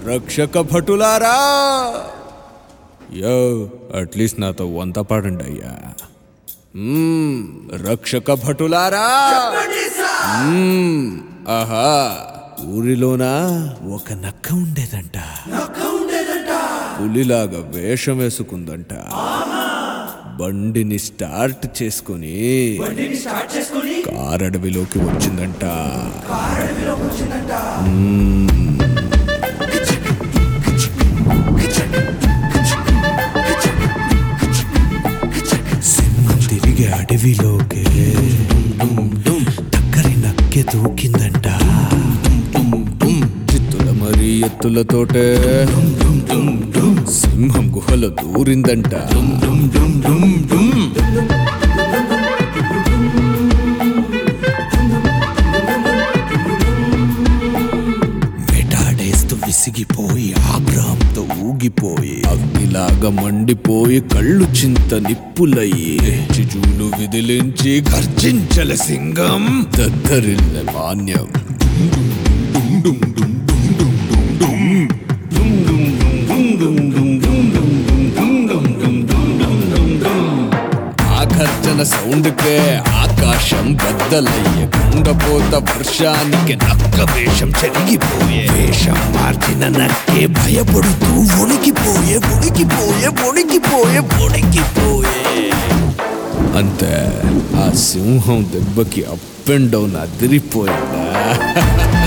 రక్షక భటులారా యో అట్లీస్ట్ నాతో వంత పాడండి అయ్యా మ్మ్, రక్షక భటులారా మ్మ్, ఆహా ఊరిలోన ఒక నక్క ఉండేదంట పులిలాగా వేషం వేసుకుందంట బండిని స్టార్ట్ చేసుకుని కారడవిలోకి వచ్చిందంట సింహం తిరిగి అడవిలోకి టక్కరి నక్కె దూకిందంట చిత్తుల మరి ఎత్తులతోటే సింహం గుహలో దూరిందంట వేటాడేస్తూ విసిగిపోయి ఆగ్రహంతో ఊగిపోయి అగ్నిలాగా మండిపోయి కళ్ళు చింత నిప్పులయ్యి చిజూలు విదిలించి గర్జించల సింగం దద్దరిల్ల మాన్యం ఆకర్షణ సౌండ్కే ఆకాశం బద్దలయ్యే కుండపోత వర్షానికి నక్క వేషం చెరిగిపోయే వేషం మార్చిన నక్కే భయపడుతూ ఉనికిపోయే ఉనికిపోయే ఉనికిపోయే ఉనికిపోయే అంతే ఆ సింహం దెబ్బకి అప్ అండ్ డౌన్ అదిరిపోయిందా